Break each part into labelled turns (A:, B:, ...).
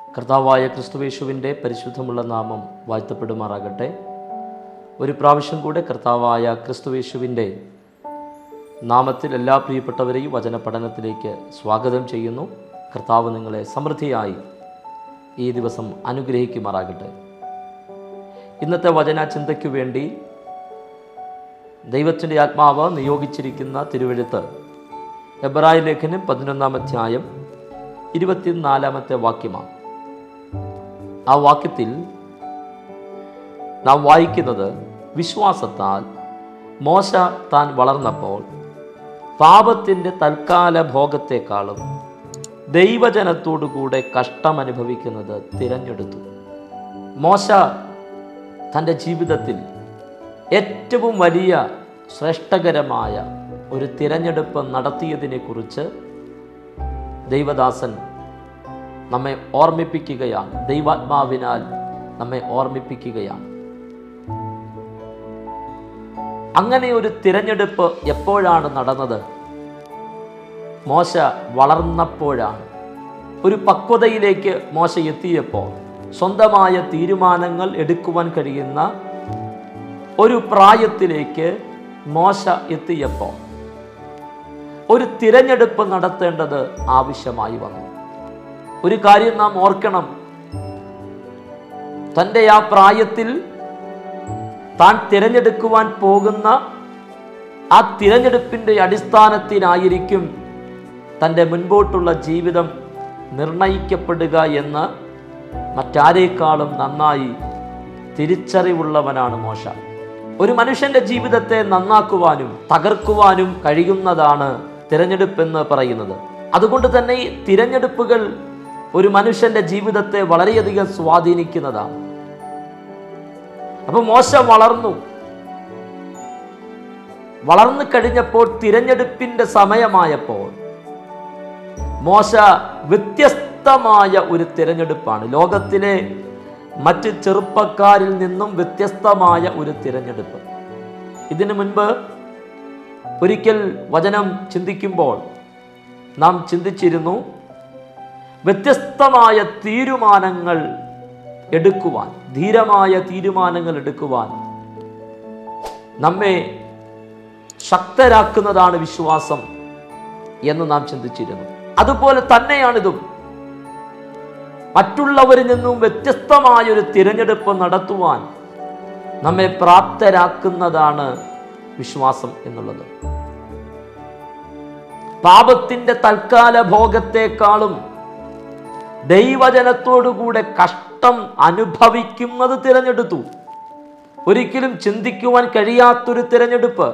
A: കർത്താവായ ക്രിസ്തുവേശുവിൻ്റെ പരിശുദ്ധമുള്ള നാമം വാഴ്ത്തപ്പെടുമാറാകട്ടെ ഒരു പ്രാവശ്യം കൂടെ കർത്താവായ ക്രിസ്തുവേശുവിൻ്റെ നാമത്തിൽ എല്ലാ പ്രിയപ്പെട്ടവരെയും വചന പഠനത്തിലേക്ക് സ്വാഗതം ചെയ്യുന്നു കർത്താവ് നിങ്ങളെ സമൃദ്ധിയായി ഈ ദിവസം അനുഗ്രഹിക്കുമാറാകട്ടെ ഇന്നത്തെ വചന ചിന്തയ്ക്കു വേണ്ടി ദൈവത്തിൻ്റെ ആത്മാവ് നിയോഗിച്ചിരിക്കുന്ന തിരുവെഴുത്ത് എബ്രായ ലേഖനം പതിനൊന്നാം അധ്യായം ഇരുപത്തിനാലാമത്തെ വാക്യമാണ് ആ വാക്യത്തിൽ നാം വായിക്കുന്നത് വിശ്വാസത്താൽ മോശ താൻ വളർന്നപ്പോൾ പാപത്തിൻ്റെ തൽക്കാല ഭോഗത്തെക്കാളും ദൈവജനത്തോടുകൂടെ കഷ്ടം അനുഭവിക്കുന്നത് തിരഞ്ഞെടുത്തു മോശ തൻ്റെ ജീവിതത്തിൽ ഏറ്റവും വലിയ ശ്രേഷ്ഠകരമായ ഒരു തിരഞ്ഞെടുപ്പ് നടത്തിയതിനെക്കുറിച്ച് ദൈവദാസൻ നമ്മെ ഓർമ്മിപ്പിക്കുകയാണ് ദൈവാത്മാവിനാൽ നമ്മെ ഓർമ്മിപ്പിക്കുകയാണ് അങ്ങനെ ഒരു തിരഞ്ഞെടുപ്പ് എപ്പോഴാണ് നടന്നത് മോശ വളർന്നപ്പോഴാണ് ഒരു പക്വതയിലേക്ക് മോശ എത്തിയപ്പോൾ സ്വന്തമായ തീരുമാനങ്ങൾ എടുക്കുവാൻ കഴിയുന്ന ഒരു പ്രായത്തിലേക്ക് മോശ എത്തിയപ്പോൾ ഒരു തിരഞ്ഞെടുപ്പ് നടത്തേണ്ടത് ആവശ്യമായി വന്നു ഒരു കാര്യം നാം ഓർക്കണം തൻ്റെ ആ പ്രായത്തിൽ താൻ തിരഞ്ഞെടുക്കുവാൻ പോകുന്ന ആ തിരഞ്ഞെടുപ്പിൻ്റെ അടിസ്ഥാനത്തിനായിരിക്കും തൻ്റെ മുൻപോട്ടുള്ള ജീവിതം നിർണയിക്കപ്പെടുക എന്ന് മറ്റാരേക്കാളും നന്നായി തിരിച്ചറിവുള്ളവനാണ് മോശ ഒരു മനുഷ്യന്റെ ജീവിതത്തെ നന്നാക്കുവാനും തകർക്കുവാനും കഴിയുന്നതാണ് തിരഞ്ഞെടുപ്പെന്ന് പറയുന്നത് അതുകൊണ്ട് തന്നെ ഈ തിരഞ്ഞെടുപ്പുകൾ ഒരു മനുഷ്യന്റെ ജീവിതത്തെ വളരെയധികം സ്വാധീനിക്കുന്നതാണ് അപ്പൊ മോശ വളർന്നു വളർന്നു കഴിഞ്ഞപ്പോൾ തിരഞ്ഞെടുപ്പിന്റെ സമയമായപ്പോൾ മോശ വ്യത്യസ്തമായ ഒരു തിരഞ്ഞെടുപ്പാണ് ലോകത്തിലെ മറ്റ് ചെറുപ്പക്കാരിൽ നിന്നും വ്യത്യസ്തമായ ഒരു തിരഞ്ഞെടുപ്പ് ഇതിനു മുൻപ് ഒരിക്കൽ വചനം ചിന്തിക്കുമ്പോൾ നാം ചിന്തിച്ചിരുന്നു വ്യത്യസ്തമായ തീരുമാനങ്ങൾ എടുക്കുവാൻ ധീരമായ തീരുമാനങ്ങൾ എടുക്കുവാൻ നമ്മെ ശക്തരാക്കുന്നതാണ് വിശ്വാസം എന്ന് നാം ചിന്തിച്ചിരുന്നു അതുപോലെ തന്നെയാണിതും മറ്റുള്ളവരിൽ നിന്നും വ്യത്യസ്തമായ ഒരു തിരഞ്ഞെടുപ്പ് നടത്തുവാൻ നമ്മെ പ്രാപ്തരാക്കുന്നതാണ് വിശ്വാസം എന്നുള്ളത് പാപത്തിന്റെ തൽക്കാല ഭോഗത്തെക്കാളും ദൈവജനത്തോടുകൂടെ കഷ്ടം അനുഭവിക്കുന്നത് തിരഞ്ഞെടുത്തു ഒരിക്കലും ചിന്തിക്കുവാൻ കഴിയാത്തൊരു തിരഞ്ഞെടുപ്പ്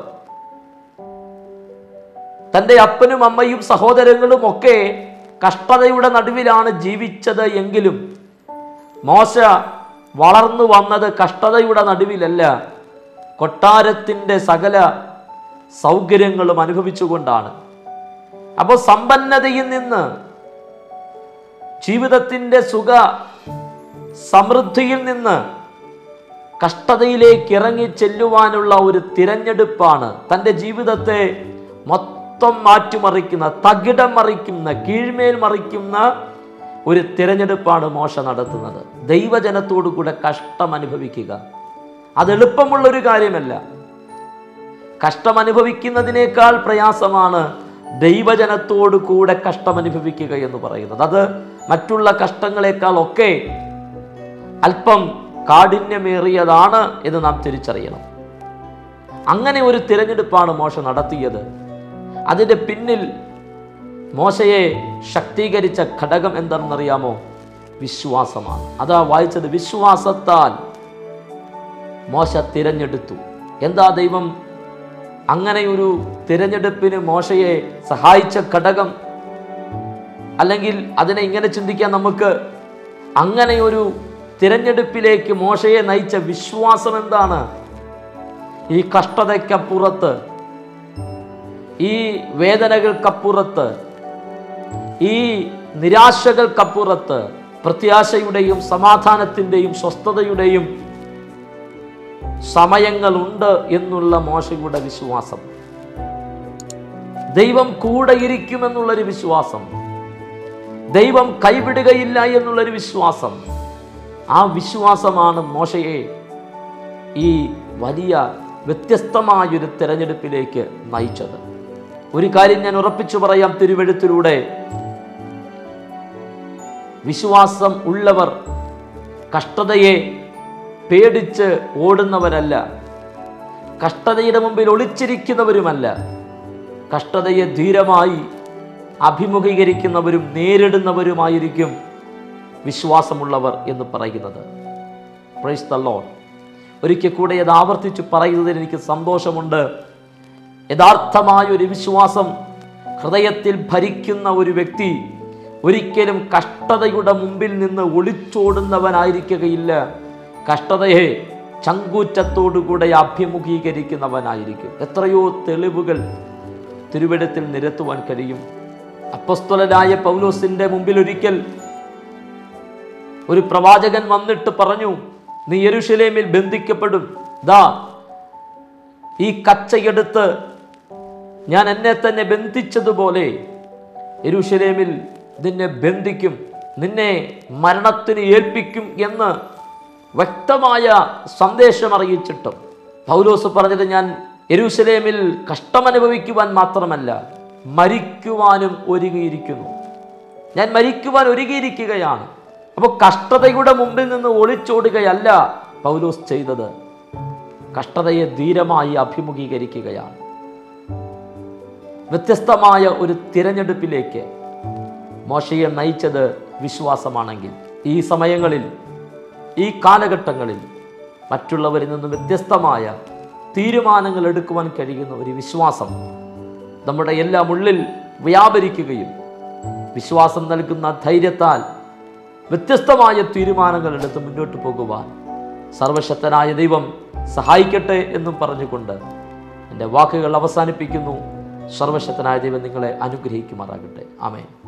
A: തൻ്റെ അപ്പനും അമ്മയും സഹോദരങ്ങളും ഒക്കെ കഷ്ടതയുടെ നടുവിലാണ് ജീവിച്ചത് എങ്കിലും മോശ വളർന്നു വന്നത് കഷ്ടതയുടെ നടുവിലല്ല കൊട്ടാരത്തിൻ്റെ സകല സൗകര്യങ്ങളും അനുഭവിച്ചുകൊണ്ടാണ് അപ്പോൾ സമ്പന്നതയിൽ നിന്ന് ജീവിതത്തിൻ്റെ സുഖ സമൃദ്ധിയിൽ നിന്ന് കഷ്ടതയിലേക്ക് ഇറങ്ങി ചെല്ലുവാനുള്ള ഒരു തിരഞ്ഞെടുപ്പാണ് തൻ്റെ ജീവിതത്തെ മൊത്തം മാറ്റിമറിക്കുന്ന തകിടം മറിക്കുന്ന കീഴ്മേൽ മറിക്കുന്ന ഒരു തിരഞ്ഞെടുപ്പാണ് മോശ നടത്തുന്നത് ദൈവജനത്തോടു കൂടെ കഷ്ടം അനുഭവിക്കുക അത് എളുപ്പമുള്ളൊരു കാര്യമല്ല കഷ്ടം അനുഭവിക്കുന്നതിനേക്കാൾ പ്രയാസമാണ് ദൈവജനത്തോടു കൂടെ കഷ്ടം അനുഭവിക്കുക എന്ന് പറയുന്നത് അത് മറ്റുള്ള കഷ്ടങ്ങളെക്കാൾ ഒക്കെ അല്പം കാഠിന്യമേറിയതാണ് എന്ന് നാം തിരിച്ചറിയണം അങ്ങനെ ഒരു തിരഞ്ഞെടുപ്പാണ് മോശ നടത്തിയത് അതിൻ്റെ പിന്നിൽ മോശയെ ശക്തീകരിച്ച ഘടകം എന്താണെന്നറിയാമോ വിശ്വാസമാണ് അതാ വായിച്ചത് വിശ്വാസത്താൽ മോശ തിരഞ്ഞെടുത്തു എന്താ ദൈവം അങ്ങനെ ഒരു തിരഞ്ഞെടുപ്പിന് മോശയെ സഹായിച്ച ഘടകം അല്ലെങ്കിൽ അതിനെ ഇങ്ങനെ ചിന്തിക്കാൻ നമുക്ക് അങ്ങനെ ഒരു തിരഞ്ഞെടുപ്പിലേക്ക് മോശയെ നയിച്ച വിശ്വാസം എന്താണ് ഈ കഷ്ടതയ്ക്കപ്പുറത്ത് ഈ വേദനകൾക്കപ്പുറത്ത് ഈ നിരാശകൾക്കപ്പുറത്ത് പ്രത്യാശയുടെയും സമാധാനത്തിൻ്റെയും സ്വസ്ഥതയുടെയും സമയങ്ങളുണ്ട് എന്നുള്ള മോശയുടെ വിശ്വാസം ദൈവം കൂടെ ഇരിക്കുമെന്നുള്ളൊരു വിശ്വാസം ദൈവം കൈവിടുകയില്ല എന്നുള്ളൊരു വിശ്വാസം ആ വിശ്വാസമാണ് മോശയെ ഈ വലിയ വ്യത്യസ്തമായൊരു തെരഞ്ഞെടുപ്പിലേക്ക് നയിച്ചത് ഒരു കാര്യം ഞാൻ ഉറപ്പിച്ചു പറയാം തിരുവെഴുത്തിലൂടെ വിശ്വാസം ഉള്ളവർ കഷ്ടതയെ പേടിച്ച് ഓടുന്നവരല്ല കഷ്ടതയുടെ മുമ്പിൽ ഒളിച്ചിരിക്കുന്നവരുമല്ല കഷ്ടതയെ ധീരമായി അഭിമുഖീകരിക്കുന്നവരും നേരിടുന്നവരുമായിരിക്കും വിശ്വാസമുള്ളവർ എന്ന് പറയുന്നത് പ്രൈസ് ദ ലോർഡ് ഒരിക്കൽ കൂടെ അത് ആവർത്തിച്ച് പറയുന്നതിൽ എനിക്ക് സന്തോഷമുണ്ട് യഥാർത്ഥമായ ഒരു വിശ്വാസം ഹൃദയത്തിൽ ഭരിക്കുന്ന ഒരു വ്യക്തി ഒരിക്കലും കഷ്ടതയുടെ മുമ്പിൽ നിന്ന് ഒളിച്ചോടുന്നവനായിരിക്കുകയില്ല കഷ്ടതയെ ചങ്കൂറ്റത്തോടുകൂടെ അഭിമുഖീകരിക്കുന്നവനായിരിക്കും എത്രയോ തെളിവുകൾ തിരുവിടത്തിൽ നിരത്തുവാൻ കഴിയും അപ്പസ്തലനായ പൗലോസിന്റെ മുമ്പിൽ ഒരിക്കൽ ഒരു പ്രവാചകൻ വന്നിട്ട് പറഞ്ഞു നീ യെരുഷലേമിൽ ബന്ധിക്കപ്പെടും ദാ ഈ കച്ചയെടുത്ത് ഞാൻ എന്നെ തന്നെ ബന്ധിച്ചതുപോലെ യെരുഷലേമിൽ നിന്നെ ബന്ധിക്കും നിന്നെ മരണത്തിന് ഏൽപ്പിക്കും എന്ന് വ്യക്തമായ സന്ദേശം അറിയിച്ചിട്ടും പൗലോസ് പറഞ്ഞത് ഞാൻ യെരൂശലേമിൽ കഷ്ടമനുഭവിക്കുവാൻ മാത്രമല്ല മരിക്കുവാനും ഒരുങ്ങിയിരിക്കുന്നു ഞാൻ മരിക്കുവാൻ ഒരുങ്ങിയിരിക്കുകയാണ് അപ്പോൾ കഷ്ടതയുടെ മുമ്പിൽ നിന്ന് ഒളിച്ചോടുകയല്ല പൗലോസ് ചെയ്തത് കഷ്ടതയെ ധീരമായി അഭിമുഖീകരിക്കുകയാണ് വ്യത്യസ്തമായ ഒരു തിരഞ്ഞെടുപ്പിലേക്ക് മോശയെ നയിച്ചത് വിശ്വാസമാണെങ്കിൽ ഈ സമയങ്ങളിൽ ഈ കാലഘട്ടങ്ങളിൽ മറ്റുള്ളവരിൽ നിന്നും വ്യത്യസ്തമായ തീരുമാനങ്ങൾ എടുക്കുവാൻ കഴിയുന്ന ഒരു വിശ്വാസം നമ്മുടെ എല്ലാം ഉള്ളിൽ വ്യാപരിക്കുകയും വിശ്വാസം നൽകുന്ന ധൈര്യത്താൽ വ്യത്യസ്തമായ തീരുമാനങ്ങൾ എടുത്ത് മുന്നോട്ട് പോകുവാൻ സർവശക്തനായ ദൈവം സഹായിക്കട്ടെ എന്നും പറഞ്ഞുകൊണ്ട് എൻ്റെ വാക്കുകൾ അവസാനിപ്പിക്കുന്നു സർവശക്തനായ ദൈവം നിങ്ങളെ അനുഗ്രഹിക്കുമാറാകട്ടെ ആമേൻ